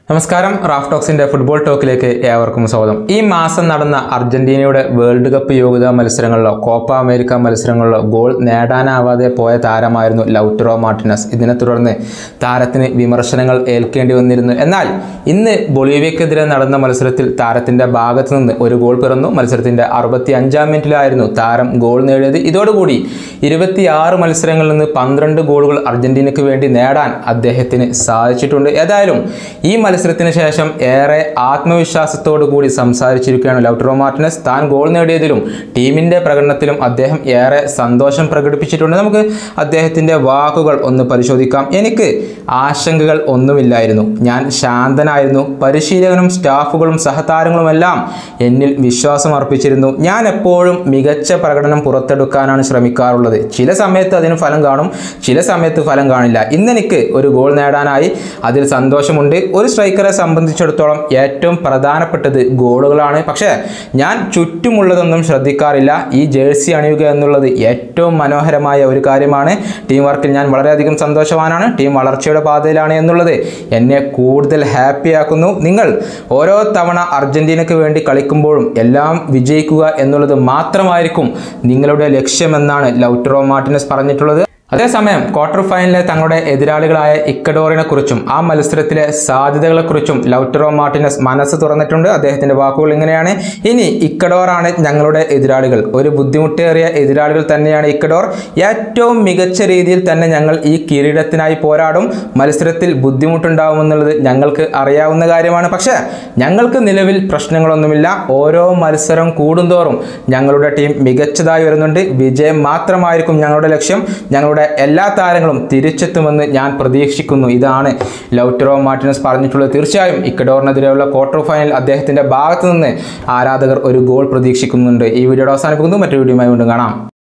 നമസ്കാരം Raf ടോക്സിന്റെ football ടോക്കിലേക്ക് ഏവർക്കും സ്വാഗതം ഈ മാസം നടന്ന അർജന്റീനയുടെ വേൾഡ് കപ്പ് യോഗ്യതാ മത്സരങ്ങളിലോ കോപ്പ അമേരിക്ക മത്സരങ്ങളിലോ ഗോൾ നേടാനാവാതെ പോയ താരമായിരുന്നു ലൗട്ടറോ മാർട്ടിനസ് ഇതിനെ തുടർന്ന് താരത്തിന് വിമർശനങ്ങൾ ഏൽക്കേണ്ടി വന്നിരുന്നു എന്നാൽ ഇന്ന് ബൊളീവിയക്കെതിരെ നടന്ന മത്സരത്തിൽ താരത്തിന്റെ ഭാഗത്തു നിന്ന് ഒരു ഗോൾ പിറന്നു മത്സരത്തിന്റെ അറുപത്തി അഞ്ചാം മിനിറ്റിലായിരുന്നു താരം ഗോൾ നേടിയത് ഇതോടുകൂടി ഇരുപത്തിയാറ് മത്സരങ്ങളിൽ നിന്ന് പന്ത്രണ്ട് ഗോളുകൾ അർജന്റീനയ്ക്ക് വേണ്ടി നേടാൻ അദ്ദേഹത്തിന് സാധിച്ചിട്ടുണ്ട് ഏതായാലും ഈ മത്സരത്തിന് ശേഷം ഏറെ ആത്മവിശ്വാസത്തോടു കൂടി സംസാരിച്ചിരിക്കുകയാണ് ലൗട്ടറോ മാർട്ടിനസ് താൻ ഗോൾ നേടിയതിലും ടീമിന്റെ പ്രകടനത്തിലും അദ്ദേഹം ഏറെ സന്തോഷം പ്രകടിപ്പിച്ചിട്ടുണ്ട് നമുക്ക് അദ്ദേഹത്തിന്റെ വാക്കുകൾ ഒന്ന് പരിശോധിക്കാം എനിക്ക് ആശങ്കകൾ ഒന്നുമില്ലായിരുന്നു ഞാൻ ശാന്തനായിരുന്നു പരിശീലകനും സ്റ്റാഫുകളും സഹതാരങ്ങളുമെല്ലാം എന്നിൽ വിശ്വാസം അർപ്പിച്ചിരുന്നു ഞാൻ എപ്പോഴും മികച്ച പ്രകടനം പുറത്തെടുക്കാനാണ് ശ്രമിക്കാറുള്ളത് ചില സമയത്ത് അതിന് ഫലം കാണും ചില സമയത്ത് ഫലം കാണില്ല ഇന്നെനിക്ക് ഒരു ഗോൾ നേടാനായി അതിൽ സന്തോഷമുണ്ട് ഒരു സ്ട്രൈക്കറെ സംബന്ധിച്ചിടത്തോളം ഏറ്റവും പ്രധാനപ്പെട്ടത് ഗോളുകളാണ് പക്ഷേ ഞാൻ ചുറ്റുമുള്ളതൊന്നും ശ്രദ്ധിക്കാറില്ല ഈ ജേഴ്സി അണിയുക എന്നുള്ളത് ഏറ്റവും മനോഹരമായ ഒരു കാര്യമാണ് ടീം വർക്കിൽ ഞാൻ വളരെയധികം സന്തോഷവാനാണ് ടീം വളർച്ചയുടെ പാതയിലാണ് എന്നുള്ളത് എന്നെ കൂടുതൽ ഹാപ്പിയാക്കുന്നു നിങ്ങൾ ഓരോ തവണ അർജന്റീനയ്ക്ക് വേണ്ടി കളിക്കുമ്പോഴും എല്ലാം വിജയിക്കുക എന്നുള്ളത് മാത്രമായിരിക്കും നിങ്ങളുടെ ലക്ഷ്യമെന്നാണ് ലൗട്ടറോ മാർട്ടിനസ് പറഞ്ഞിട്ടുള്ളത് അതേസമയം ക്വാർട്ടർ ഫൈനലിലെ തങ്ങളുടെ എതിരാളികളായ ഇക്കഡോറിനെ കുറിച്ചും ആ മത്സരത്തിലെ സാധ്യതകളെക്കുറിച്ചും ലൗട്ടറോ മാർട്ടിനസ് മനസ്സ് തുറന്നിട്ടുണ്ട് അദ്ദേഹത്തിന്റെ വാക്കുകൾ ഇങ്ങനെയാണ് ഇനി ഇക്കഡോറാണ് ഞങ്ങളുടെ എതിരാളികൾ ഒരു ബുദ്ധിമുട്ടേറിയ എതിരാളികൾ തന്നെയാണ് ഇക്കഡോർ ഏറ്റവും മികച്ച രീതിയിൽ തന്നെ ഞങ്ങൾ ഈ കിരീടത്തിനായി പോരാടും മത്സരത്തിൽ ബുദ്ധിമുട്ടുണ്ടാവുമെന്നുള്ളത് ഞങ്ങൾക്ക് അറിയാവുന്ന കാര്യമാണ് പക്ഷേ ഞങ്ങൾക്ക് നിലവിൽ പ്രശ്നങ്ങളൊന്നുമില്ല ഓരോ മത്സരം കൂടുന്തോറും ഞങ്ങളുടെ ടീം മികച്ചതായി വരുന്നുണ്ട് വിജയം മാത്രമായിരിക്കും ഞങ്ങളുടെ ലക്ഷ്യം ഞങ്ങളുടെ എല്ലാ താരങ്ങളും തിരിച്ചെത്തുമെന്ന് ഞാൻ പ്രതീക്ഷിക്കുന്നു ഇതാണ് ലൗട്ടറോ മാർട്ടിനസ് പറഞ്ഞിട്ടുള്ളത് തീർച്ചയായും ഇക്കഡോറിനെതിരെയുള്ള ക്വാർട്ടർ ഫൈനൽ അദ്ദേഹത്തിന്റെ ഭാഗത്തു നിന്ന് ആരാധകർ ഒരു ഗോൾ പ്രതീക്ഷിക്കുന്നുണ്ട് ഈ വീഡിയോയുടെ അവസാനിപ്പിക്കുന്നു മറ്റൊരു വീഡിയോയുമായി വീണ്ടും കാണാം